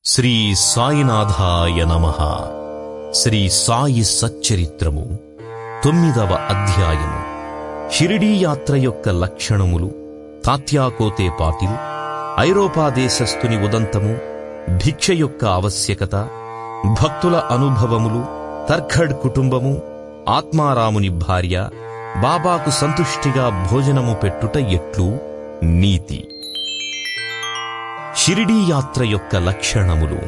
శ్రీ సాయినాథాయ నమ శ్రీ సాయి సచ్చరిత్రము తొమ్మిదవ అధ్యాయము షిరిడీ యాత్ర యొక్క లక్షణములు తాత్యాకోతే పాటిల్ ఐరోపా దేశస్థుని ఉదంతము భిక్ష యొక్క ఆవశ్యకత భక్తుల అనుభవములు తర్ఖడ్ కుటుంబము ఆత్మారాముని భార్య బాబాకు సంతుష్టిగా భోజనము పెట్టుట ఎట్లు నీతి షిరిడీ యాత్ర యొక్క లక్షణములు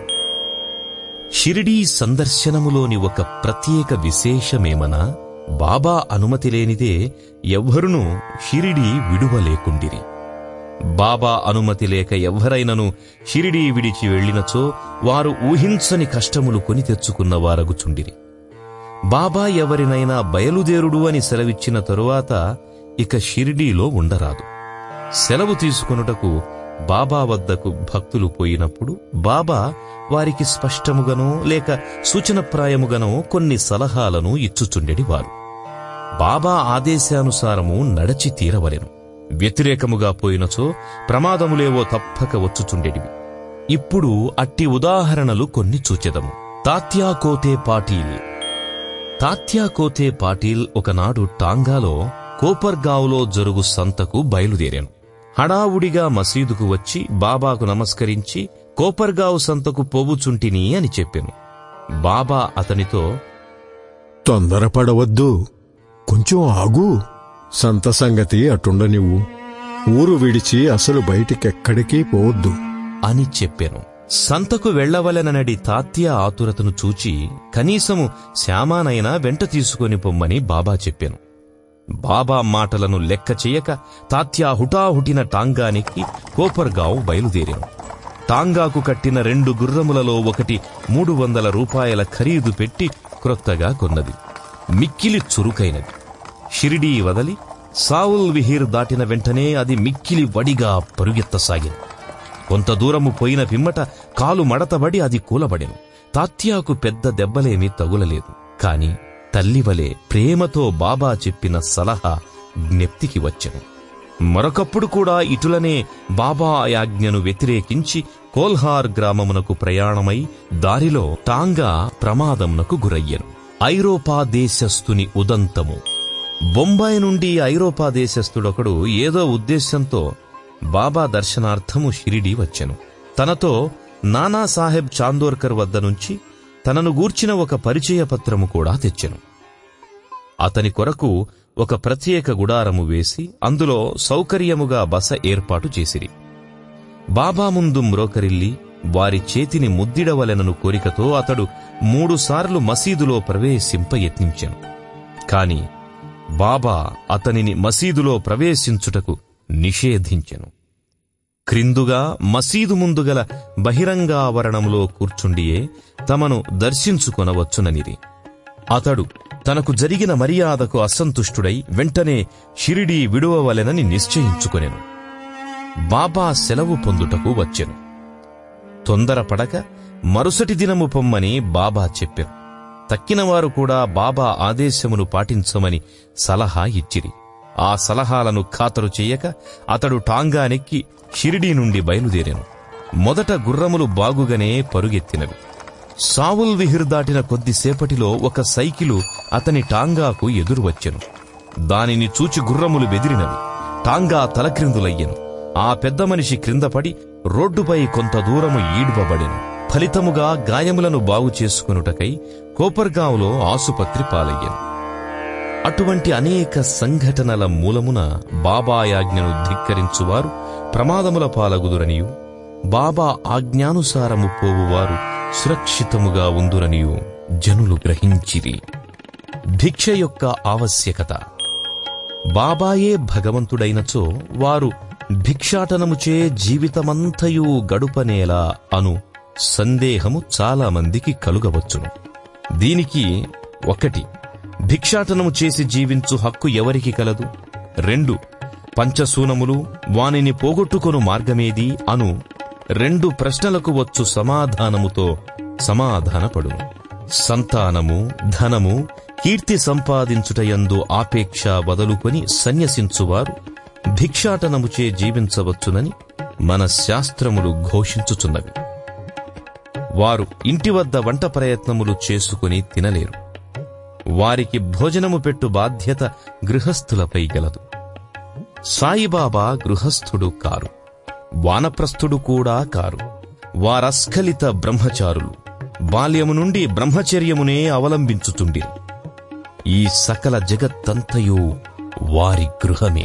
షిరిడీ సందర్శనములోని ఒక ప్రత్యేక విశేషమేమనా బాబా అనుమతి లేనిదే ఎవ్వరునూ షిరిడీ విడువలేకుండిరి బాబా అనుమతి లేక ఎవ్వరైనను షిరిడీ విడిచి వెళ్ళినచో వారు ఊహించని కష్టములు కొని తెచ్చుకున్న వారగుచుండిరి బాబా ఎవరినైనా బయలుదేరుడు అని సెలవిచ్చిన తరువాత ఇక షిరిడీలో ఉండరాదు సెలవు తీసుకొనుటకు బాబా వద్దకు భక్తులు పోయినప్పుడు బాబా వారికి స్పష్టముగానో లేక సూచనప్రాయముగానో కొన్ని సలహాలను ఇచ్చుచుండెడివారు బాబా ఆదేశానుసారము నడచి తీరవలెను వ్యతిరేకముగా పోయినచో ప్రమాదములేవో తప్పక వచ్చుచుండెడివి ఇప్పుడు అట్టి ఉదాహరణలు కొన్ని చూచెదము తాత్యాకోతే పాటీల్ తాత్యాకోతే పాటీల్ ఒకనాడు టాంగాలో కోపర్గావ్లో జరుగు సంతకు బయలుదేరాను హడావుడిగా మసీదుకు వచ్చి బాబాకు నమస్కరించి కోపర్గావ్ సంతకు పోవుచుంటిని అని చెప్పాను బాబా అతనితో తొందరపడవద్దు కొంచెం ఆగు సంత సంగతి అటుండనివ్వు ఊరు విడిచి అసలు బయటికెక్కడికి పోవద్దు అని చెప్పాను సంతకు వెళ్లవలెననడి తాత్య ఆతురతను చూచి కనీసము శ్యామానైనా వెంట తీసుకొని పొమ్మని బాబా చెప్పాను బాబా మాటలను లెక్క చేయక తాత్యా హుటాహుటిన టాంగానికి కోపర్గావ్ బయలుదేరాను టాంగాకు కట్టిన రెండు గుర్రములలో ఒకటి మూడు వందల రూపాయల ఖరీదు పెట్టి క్రొత్తగా కొన్నది మిక్కిలి చురుకైనది షిరిడీ వదలి సావుల్ విహీర్ దాటిన వెంటనే అది మిక్కిలి వడిగా పరుగెత్తసాగింది కొంత దూరము పోయిన పిమ్మట కాలు మడతబడి అది కూలబడెను తాత్యాకు పెద్ద దెబ్బలేమీ తగులలేదు కాని తల్లివలే ప్రేమతో బాబా చెప్పిన సలహా జ్ఞప్తికి వచ్చెను మరొకప్పుడు కూడా ఇటులనే బాబా యాజ్ఞను వ్యతిరేకించి కోల్హార్ గ్రామమునకు ప్రయాణమై దారిలో టాంగా ప్రమాదమునకు గురయ్యెను ఐరోపా దేశస్థుని ఉదంతము బొంబాయి నుండి ఐరోపా దేశస్థుడొకడు ఏదో ఉద్దేశ్యంతో బాబా దర్శనార్థము షిరిడీ వచ్చెను తనతో నానాసాహెబ్ చాందోర్కర్ వద్ద నుంచి తనను గూర్చిన ఒక పరిచయ పత్రము కూడా తెచ్చెను అతని కొరకు ఒక ప్రత్యేక గుడారము వేసి అందులో సౌకర్యముగా బస ఏర్పాటు చేసిరి బాబా ముందు మ్రోకరిల్లి వారి చేతిని ముద్దిడవలెనను కోరికతో అతడు మూడుసార్లు మసీదులో ప్రవేశింప యత్నించెను కాని బాబా అతనిని మసీదులో ప్రవేశించుటకు నిషేధించెను క్రిందుగా మసీదు ముందుగల బహిరంగావరణములో కూర్చుండియే తమను దర్శించుకొనవచ్చుననిది అతడు తనకు జరిగిన మర్యాదకు అసంతుష్టుడై వెంటనే షిరిడీ విడువవలెనని నిశ్చయించుకొనెను బాబా సెలవు పొందుటకు వచ్చెను తొందరపడక మరుసటి దినము పొమ్మని బాబా చెప్పెను తక్కినవారు కూడా బాబా ఆదేశమును పాటించమని సలహా ఇచ్చిరి ఆ సలహాలను ఖాతరు చెయ్యక అతడు టాంగానెక్కి షిరిడీ నుండి బయలుదేరాను మొదట గుర్రములు బాగుగానే పరుగెత్తినవి సావుల్ విహిర్ దాటిన కొద్దిసేపటిలో ఒక సైకిలు అతని టాంగాకు ఎదురు వచ్చెను దానిని చూచి గుర్రములు బెదిరినవి టాంగా తలక్రిందులయ్యెను ఆ పెద్ద మనిషి క్రిందపడి రోడ్డుపై కొంత దూరము ఈడ్వబడెను ఫలితముగా గాయములను బాగు చేసుకొనుటకై కోపర్గాంలో ఆసుపత్రి పాలయ్యెను అటువంటి అనేక సంఘటనల మూలమున బాబా ఆజ్ఞను ధిక్కరించువారు ప్రమాదముల పాలగుదురనియు బాబా ఆజ్ఞానుసారము పోవువారు సురక్షితముగా ఉందురనియు జనులు గ్రహించిరి భిక్ష యొక్క ఆవశ్యకత బాబాయే భగవంతుడైనచో వారు భిక్షాటనముచే జీవితమంతయు గడుపనేలా అను సందేహము చాలా మందికి కలుగవచ్చును దీనికి ఒకటి భిక్షాటనము చేసి జీవించు హక్కు ఎవరికి కలదు రెండు పంచసూనములు వానిని పోగొట్టుకొను మార్గమేది అను రెండు ప్రశ్నలకు వచ్చు సమాధానముతో సమాధానపడును సంతానము ధనము కీర్తి సంపాదించుటయందు ఆపేక్ష వదులుకొని సన్యసించువారు భిక్షాటనముచే జీవించవచ్చునని మన శాస్త్రములు ఘోషించుచున్నవి వారు ఇంటి వద్ద వంట ప్రయత్నములు చేసుకుని తినలేరు వారికి భోజనము పెట్టు బాధ్యత గృహస్థులపై గలదు సాయిబాబా గృహస్థుడు కారు వానప్రస్థుడు కూడా కారు వారస్ఖలిత బ్రహ్మచారులు బాల్యము నుండి బ్రహ్మచర్యమునే అవలంబించుతుండి ఈ సకల జగత్తంతయు వారి గృహమే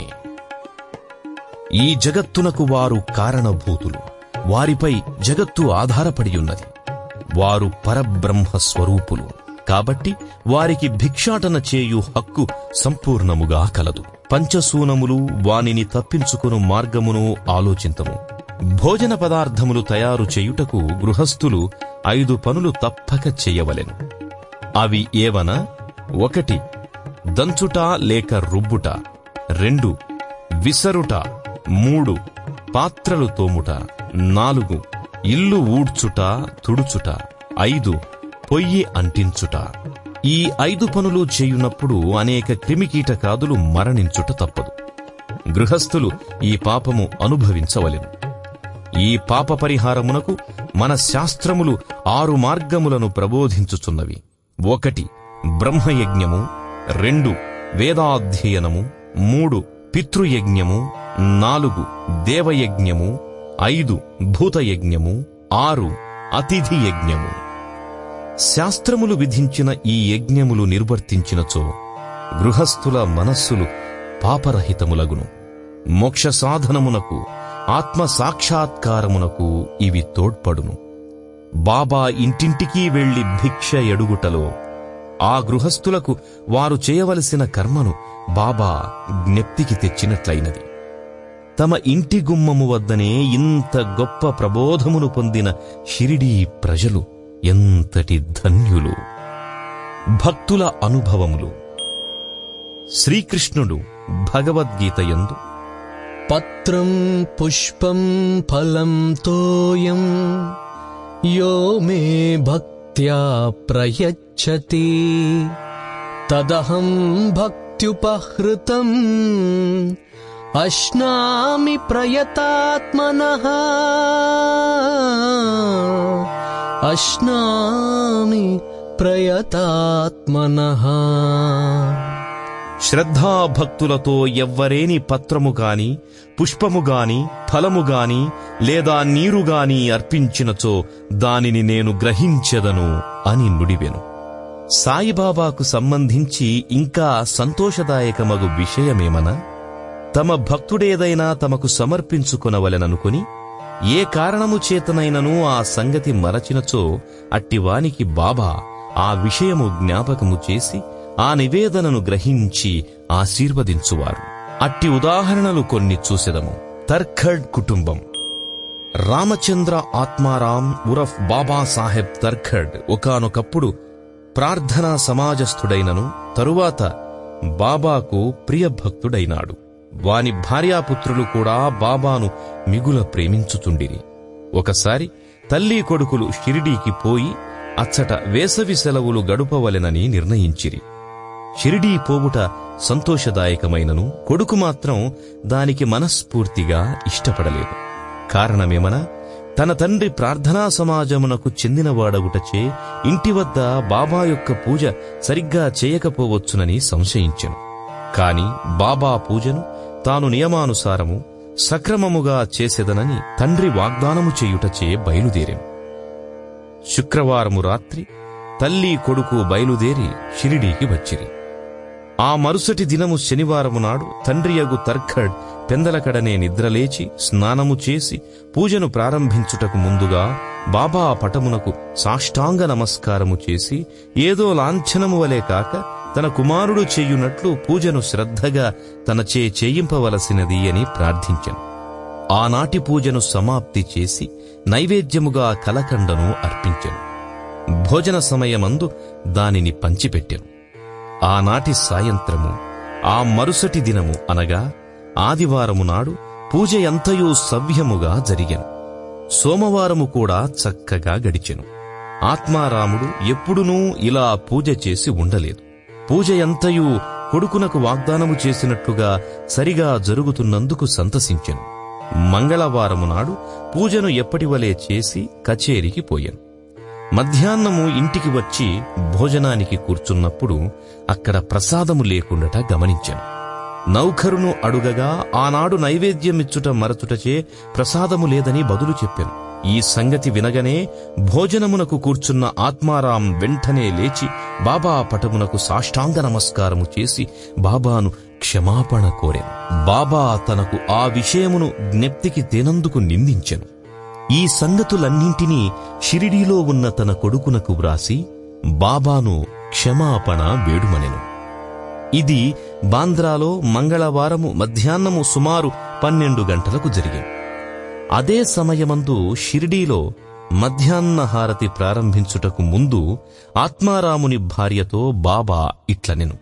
ఈ జగత్తునకు వారు కారణభూతులు వారిపై జగత్తు ఆధారపడి ఉన్నది వారు పరబ్రహ్మ స్వరూపులు కాబట్టి వారికి భిక్షాటన చేయు హక్కు సంపూర్ణముగా కలదు పంచసూనములు వానిని తప్పించుకును మార్గమును ఆలోచింతము భోజన పదార్థములు తయారు చేయుటకు గృహస్థులు ఐదు పనులు తప్పక చేయవలెను అవి ఏవన ఒకటి దంచుట లేక రుబ్బుట రెండు విసరుట మూడు పాత్రలు తోముట నాలుగు ఇల్లు ఊడ్చుట తుడుచుట ఐదు పొయ్యి అంటించుట ఈ ఐదు పనులు చేయునప్పుడు అనేక క్రిమికీటకాదులు మరణించుట తప్పదు గృహస్థులు ఈ పాపము అనుభవించవలెను ఈ పాప పరిహారమునకు మన శాస్త్రములు ఆరు మార్గములను ప్రబోధించుచున్నవి ఒకటి బ్రహ్మయజ్ఞము రెండు వేదాధ్యయనము మూడు పితృయజ్ఞము నాలుగు దేవయజ్ఞము ఐదు భూతయజ్ఞము ఆరు అతిథి యజ్ఞము శాస్త్రములు విధించిన ఈ యజ్ఞములు నిర్వర్తించినచో గృహస్థుల మనస్సులు పాపరహితములగును మోక్ష సాధనమునకు ఆత్మ సాక్షాత్కారమునకు ఇవి తోడ్పడును బాబా ఇంటింటికి వెళ్లి భిక్ష ఎడుగుటలో ఆ గృహస్థులకు వారు చేయవలసిన కర్మను బాబా జ్ఞప్తికి తెచ్చినట్లయినది తమ ఇంటి గుమ్మము వద్దనే ఇంత గొప్ప ప్రబోధమును పొందిన షిరిడీ ప్రజలు ఎంతటి ధన్యులు భక్తుల అనుభవములు శ్రీకృష్ణుడు భగవద్గీత యందు పత్రం పుష్పం ఫలం తోయం యో మే భక్త్యా ప్రయచ్చతి తదహం భక్త్యుపహృతం అశ్నామి ప్రయతాత్మనః అశ్నామి ప్రయతాత్మనః శ్రద్ధాభక్తులతో ఎవ్వరేని పత్రము గాని పుష్పము గాని ఫలము గాని లేదా నీరు గాని అర్పించినచో దానిని నేను గ్రహించెదను అని నుడివెను సాయిబాబాకు సంబంధించి ఇంకా సంతోషదాయకమగు విషయమేమన తమ భక్తుడేదైనా తమకు సమర్పించుకొనవలెననుకుని ఏ కారణము చేతనైనను ఆ సంగతి మరచినచో అట్టివానికి బాబా ఆ విషయము జ్ఞాపకము చేసి ఆ నివేదనను గ్రహించి ఆశీర్వదించువారు అట్టి ఉదాహరణలు కొన్ని చూసెదము తర్ఖడ్ కుటుంబం రామచంద్ర ఆత్మారాం ఉరఫ్ బాబాసాహెబ్ తర్ఖడ్ ఒకానొకప్పుడు ప్రార్థనా సమాజస్థుడైనను తరువాత బాబాకు ప్రియభక్తుడైనాడు వాని భార్యాపుత్రులు కూడా బాబాను మిగుల ప్రేమించుచుండిరి ఒకసారి తల్లి కొడుకులు షిరిడీకి పోయి అచ్చట వేసవి సెలవులు గడుపవలెనని నిర్ణయించిరి షిరిడీ పోవుట సంతోషదాయకమైనను కొడుకు మాత్రం దానికి మనస్ఫూర్తిగా ఇష్టపడలేదు కారణమేమనా తన తండ్రి ప్రార్థనా సమాజమునకు చెందినవాడగుటచే ఇంటి వద్ద బాబా యొక్క పూజ సరిగ్గా చేయకపోవచ్చునని సంశయించెను కాని బాబా పూజను తాను నియమానుసారము సక్రమముగా చేసేదనని తండ్రి వాగ్దానము చేయుటచే బయలుదేరెను శుక్రవారము రాత్రి తల్లి కొడుకు బయలుదేరి షిరిడీకి వచ్చిరి ఆ మరుసటి దినము శనివారము నాడు తండ్రియగు తర్ఖడ్ పెందలకడనే నిద్రలేచి స్నానము చేసి పూజను ప్రారంభించుటకు ముందుగా బాబా పటమునకు సాష్టాంగ నమస్కారము చేసి ఏదో లాంఛనము వలె కాక తన కుమారుడు చేయునట్లు పూజను శ్రద్ధగా తనచే చేయింపవలసినది అని ప్రార్థించెను ఆనాటి పూజను సమాప్తి చేసి నైవేద్యముగా కలకండను అర్పించెను భోజన సమయమందు దానిని పంచిపెట్టెను ఆనాటి సాయంత్రము ఆ మరుసటి దినము అనగా ఆదివారము నాడు పూజ ఎంతయో సవ్యముగా జరిగెను సోమవారము కూడా చక్కగా గడిచెను ఆత్మారాముడు ఎప్పుడునూ ఇలా పూజ చేసి ఉండలేదు పూజ ఎంతయు కొడుకునకు వాగ్దానము చేసినట్లుగా సరిగా జరుగుతున్నందుకు సంతసించెను మంగళవారము నాడు పూజను ఎప్పటివలే చేసి కచేరికి పోయాను మధ్యాహ్నము ఇంటికి వచ్చి భోజనానికి కూర్చున్నప్పుడు అక్కడ ప్రసాదము లేకుండట గమనించాను నౌకరును అడుగగా ఆనాడు నైవేద్యమిచ్చుట మరచుటచే ప్రసాదము లేదని బదులు చెప్పాను ఈ సంగతి వినగనే భోజనమునకు కూర్చున్న ఆత్మారాం వెంటనే లేచి బాబా పటమునకు సాష్టాంగ నమస్కారము చేసి బాబాను క్షమాపణ కోరాను బాబా తనకు ఆ విషయమును జ్ఞప్తికి తేనందుకు నిందించెను ఈ సంగతులన్నింటినీ షిరిడీలో ఉన్న తన కొడుకునకు వ్రాసి బాబాను క్షమాపణ వేడుమనెను ఇది బాంద్రాలో మంగళవారము మధ్యాహ్నము సుమారు పన్నెండు గంటలకు జరిగింది అదే సమయమందు షిరిడీలో మధ్యాహ్న హారతి ప్రారంభించుటకు ముందు ఆత్మారాముని భార్యతో బాబా ఇట్లనెను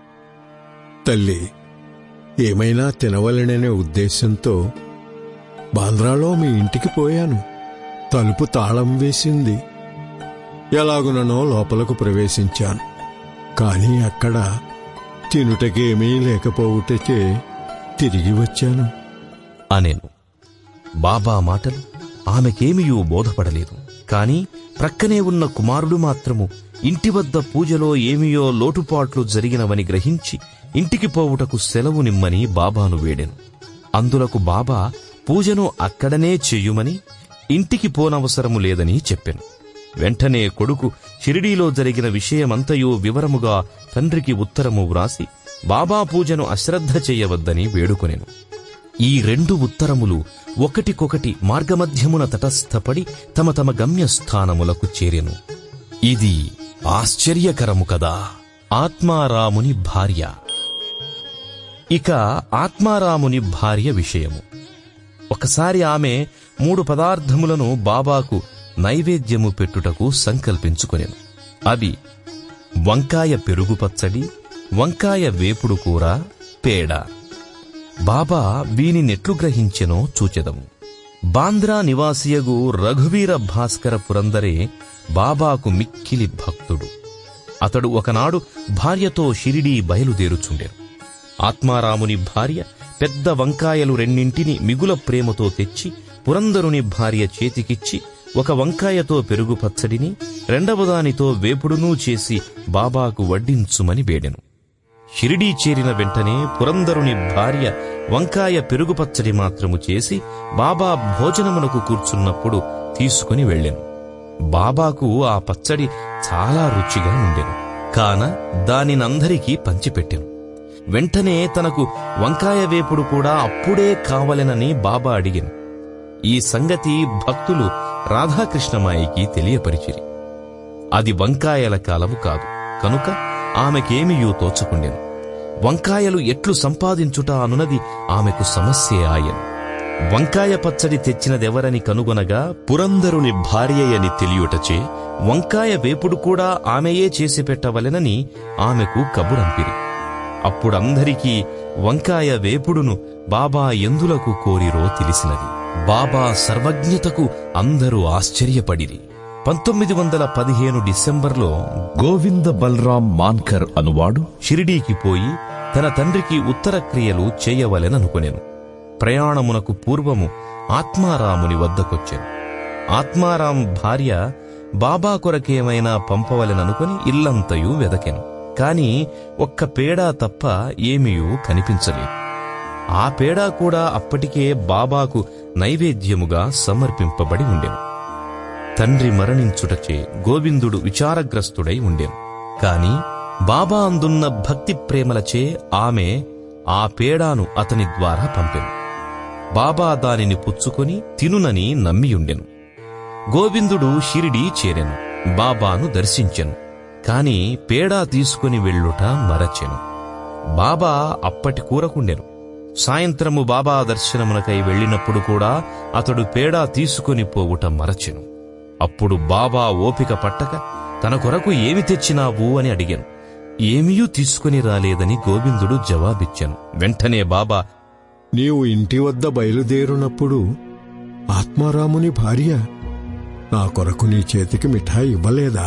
తల్లి ఏమైనా తినవలననే ఉద్దేశంతో బాంద్రాలో మీ ఇంటికి పోయాను తలుపు తాళం వేసింది ఎలాగుననో లోపలకు ప్రవేశించాను కానీ అక్కడ తినుటకేమీ లేకపోవుటచే తిరిగి వచ్చాను అనేను బాబా మాటలు ఆమెకేమియూ బోధపడలేదు కాని ప్రక్కనే ఉన్న కుమారుడు మాత్రము ఇంటి వద్ద పూజలో ఏమియో లోటుపాట్లు జరిగినవని గ్రహించి ఇంటికి పోవుటకు సెలవు నిమ్మని బాబాను వేడెను అందులకు బాబా పూజను అక్కడనే చెయ్యుమని ఇంటికి పోనవసరము లేదని చెప్పెను వెంటనే కొడుకు షిరిడీలో జరిగిన విషయమంతయు వివరముగా తండ్రికి ఉత్తరము వ్రాసి బాబా పూజను అశ్రద్ధ చెయ్యవద్దని వేడుకొనెను ఈ రెండు ఉత్తరములు ఒకటికొకటి మార్గమధ్యమున తటస్థపడి తమ తమ గమ్యస్థానములకు చేరెను ఇది ఆశ్చర్యకరము కదా ఆత్మారాముని భార్య ఇక ఆత్మారాముని భార్య విషయము ఒకసారి ఆమె మూడు పదార్థములను బాబాకు నైవేద్యము పెట్టుటకు సంకల్పించుకొనెను అవి వంకాయ పెరుగు పచ్చడి వంకాయ వేపుడు కూర పేడ బాబా వీనినెట్లు గ్రహించెనో చూచెదము బాంద్రా నివాసియగు రఘువీర భాస్కర పురందరే బాబాకు మిక్కిలి భక్తుడు అతడు ఒకనాడు భార్యతో షిరిడీ బయలుదేరుచుండెను ఆత్మారాముని భార్య పెద్ద వంకాయలు రెండింటిని మిగుల ప్రేమతో తెచ్చి పురందరుని భార్య చేతికిచ్చి ఒక వంకాయతో పెరుగు పచ్చడిని రెండవదానితో వేపుడునూ చేసి బాబాకు వడ్డించుమని వేడెను షిరిడీ చేరిన వెంటనే పురందరుని భార్య వంకాయ పెరుగు పచ్చడి మాత్రము చేసి బాబా భోజనమునకు కూర్చున్నప్పుడు తీసుకుని వెళ్ళెను బాబాకు ఆ పచ్చడి చాలా రుచిగా ఉండెను కాన దానినందరికీ పంచిపెట్టెను వెంటనే తనకు వంకాయ వేపుడు కూడా అప్పుడే కావలెనని బాబా అడిగెను ఈ సంగతి భక్తులు రాధాకృష్ణమాయికి తెలియపరిచిరి అది వంకాయల కాలము కాదు కనుక ఆమెకేమియూ తోచకుండెను వంకాయలు ఎట్లు సంపాదించుట అనునది ఆమెకు సమస్యే ఆయను వంకాయ పచ్చడి తెచ్చినదెవరని కనుగొనగా పురందరుని భార్యయని తెలియుటచే వంకాయ వేపుడు కూడా ఆమెయే చేసి పెట్టవలెనని ఆమెకు కబురంపిరి అప్పుడందరికీ వంకాయ వేపుడును బాబా ఎందులకు కోరిరో తెలిసినది బాబా సర్వజ్ఞతకు అందరూ ఆశ్చర్యపడిరి పంతొమ్మిది వందల పదిహేను డిసెంబర్లో గోవింద బలరాం మాన్కర్ అనువాడు షిరిడీకి పోయి తన తండ్రికి ఉత్తర క్రియలు చేయవలెననుకొనెను ప్రయాణమునకు పూర్వము ఆత్మారాముని వద్దకొచ్చెను ఆత్మారాం భార్య బాబా కొరకేమైనా పంపవలెననుకొని ఇల్లంతయు వెదకెను కాని ఒక్క పేడా తప్ప ఏమీయూ కనిపించలేదు ఆ పేడా కూడా అప్పటికే బాబాకు నైవేద్యముగా సమర్పింపబడి ఉండెను తండ్రి మరణించుటచే గోవిందుడు విచారగ్రస్తుడై ఉండెను కాని బాబా అందున్న భక్తి ప్రేమలచే ఆమె ఆ పేడాను అతని ద్వారా పంపెను బాబా దానిని పుచ్చుకొని తినునని నమ్మియుండెను గోవిందుడు షిరిడీ చేరెను బాబాను దర్శించెను కాని పేడా తీసుకుని వెళ్ళుట మరచెను బాబా అప్పటి కూరకుండెను సాయంత్రము బాబా దర్శనమునకై వెళ్ళినప్పుడు కూడా అతడు పేడా తీసుకుని పోవుట మరచెను అప్పుడు బాబా ఓపిక పట్టక తన కొరకు ఏమి తెచ్చినావు అని అడిగాను ఏమీయూ తీసుకుని రాలేదని గోవిందుడు జవాబిచ్చాను వెంటనే బాబా నీవు ఇంటి వద్ద బయలుదేరునప్పుడు ఆత్మారాముని భార్య నా కొరకు నీ చేతికి మిఠాయి ఇవ్వలేదా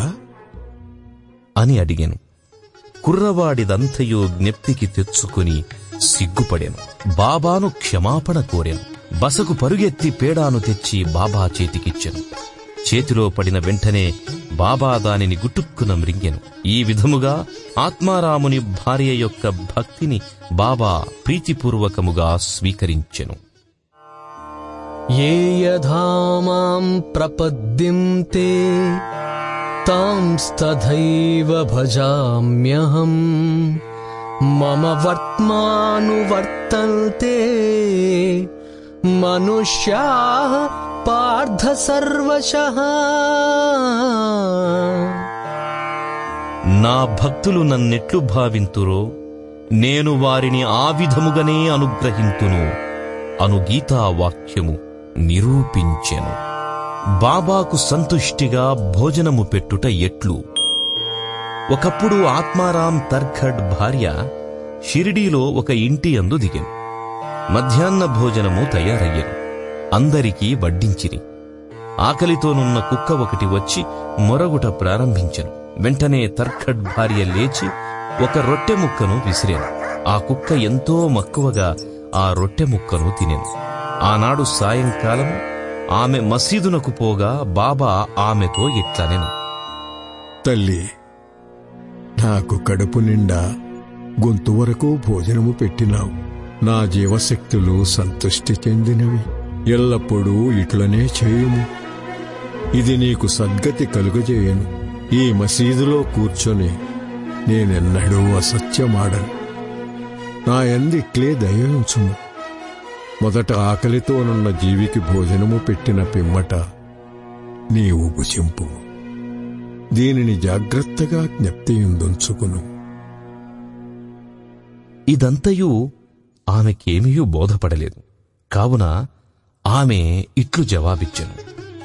అని అడిగాను కుర్రవాడిదంతయో జ్ఞప్తికి తెచ్చుకుని సిగ్గుపడాను బాబాను క్షమాపణ కోరాను బసకు పరుగెత్తి పేడాను తెచ్చి బాబా చేతికిచ్చాను చేతిలో పడిన వెంటనే బాబా దానిని గుటుక్కున మృంగెను ఈ విధముగా ఆత్మారాముని భార్య యొక్క భక్తిని బాబా ప్రీతిపూర్వకముగా స్వీకరించెను ये यथा माम् प्रपद्यन्ते तांस्तथैव भजाम्यहम् मम वर्त्मानुवर्तन्ते मनुष्याः पार्थ सर्वशः నా భక్తులు నన్నెట్లు భావింతురో నేను వారిని ఆ విధముగానే అనుగ్రహింతును అను గీతావాక్యము నిరూపించెను బాబాకు సంతుష్టిగా భోజనము పెట్టుట ఎట్లు ఒకప్పుడు ఆత్మారాం తర్ఖడ్ భార్య షిరిడీలో ఒక ఇంటి అందు దిగెను మధ్యాహ్న భోజనము తయారయ్యెను అందరికీ వడ్డించిరి ఆకలితోనున్న కుక్క ఒకటి వచ్చి మొరగుట ప్రారంభించెను వెంటనే తర్ఖడ్ భార్య లేచి ఒక రొట్టె ముక్కను విసిరాను ఆ కుక్క ఎంతో మక్కువగా ఆ రొట్టె ముక్కను తినెను ఆనాడు సాయంకాలం ఆమె మసీదునకు పోగా బాబా ఆమెతో ఇట్లనెను తల్లి నాకు కడుపు నిండా గొంతు వరకు భోజనము పెట్టినావు నా జీవశక్తులు సంతృష్టి చెందినవి ఎల్లప్పుడూ ఇట్లనే చేయుము ఇది నీకు సద్గతి కలుగజేయను ఈ మసీదులో కూర్చొని నేనెన్నడూ అసత్యమాడను నా ఎందిట్లే దయించుము మొదట ఆకలితోనున్న జీవికి భోజనము పెట్టిన పిమ్మట నీవు భుజింపు దీనిని జాగ్రత్తగా జ్ఞప్తియుందుంచుకును ఇదంతయు ఆమెకేమీయూ బోధపడలేదు కావున ఆమె ఇట్లు జవాబిచ్చెను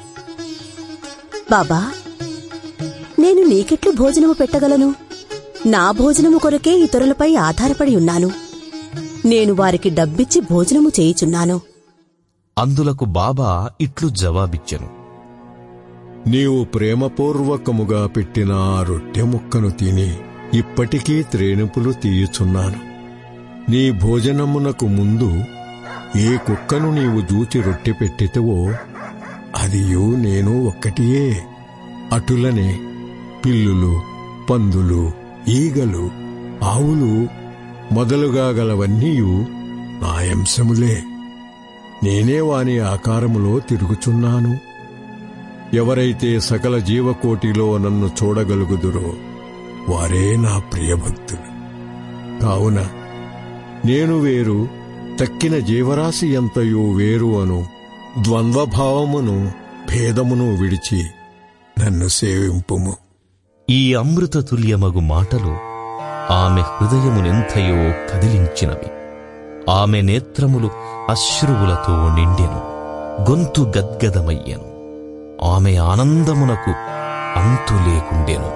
బాబా నేను నీకెట్లు భోజనము పెట్టగలను నా భోజనము కొరకే ఇతరులపై ఆధారపడి ఉన్నాను నేను వారికి డబ్బిచ్చి భోజనము చేయుచున్నాను అందులకు బాబా ఇట్లు జవాబిచ్చెను నీవు ప్రేమపూర్వకముగా పెట్టిన ఆ రొట్టె ముక్కను తిని ఇప్పటికీ త్రేణుపులు తీయుచున్నాను నీ భోజనమునకు ముందు ఏ కుక్కను నీవు జూచి రొట్టె పెట్టితవో అదియు నేను ఒక్కటియే అటులనే పిల్లులు పందులు ఈగలు ఆవులు మొదలుగా గలవన్నీయు నా అంశములే నేనే వాని ఆకారములో తిరుగుచున్నాను ఎవరైతే సకల జీవకోటిలో నన్ను చూడగలుగుదురో వారే నా ప్రియభక్తులు కావున నేను వేరు తక్కిన జీవరాశి ఎంతయో వేరు అను ద్వంద్వభావమును భేదమును విడిచి నన్ను సేవింపుము ఈ అమృత తుల్యమగు మాటలు ఆమె హృదయమునెంతయో కదిలించినవి ఆమె నేత్రములు అశ్రువులతో నిండెను గొంతు గద్గదమయ్యెను ఆమె ఆనందమునకు అంతు లేకుండెను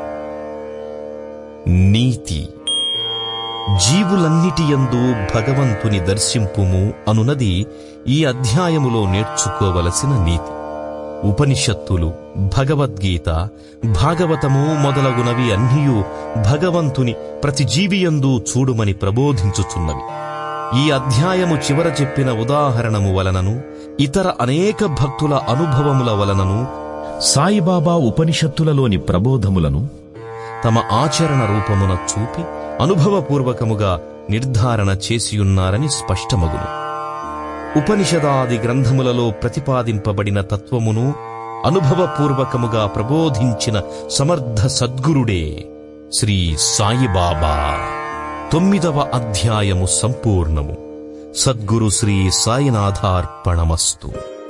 నీతి జీవులన్నిటియందు భగవంతుని దర్శింపుము అనునది ఈ అధ్యాయములో నేర్చుకోవలసిన నీతి ఉపనిషత్తులు భగవద్గీత భాగవతము మొదలగునవి అన్నియు భగవంతుని ప్రతి జీవియందు చూడుమని ప్రబోధించుచున్నవి ఈ అధ్యాయము చివర చెప్పిన ఉదాహరణము వలనను ఇతర అనేక భక్తుల అనుభవముల వలనను సాయిబాబా ఉపనిషత్తులలోని ప్రబోధములను తమ ఆచరణ రూపమున చూపి అనుభవపూర్వకముగా నిర్ధారణ చేసియున్నారని స్పష్టమగును ఉపనిషదాది గ్రంథములలో ప్రతిపాదింపబడిన తత్వమును అనుభవపూర్వకముగా ప్రబోధించిన సమర్థ సద్గురుడే శ్రీ సాయిబాబా తొమ్మిదవ అధ్యాయము సంపూర్ణము సద్గురు శ్రీ సాయినాథార్పణమస్తు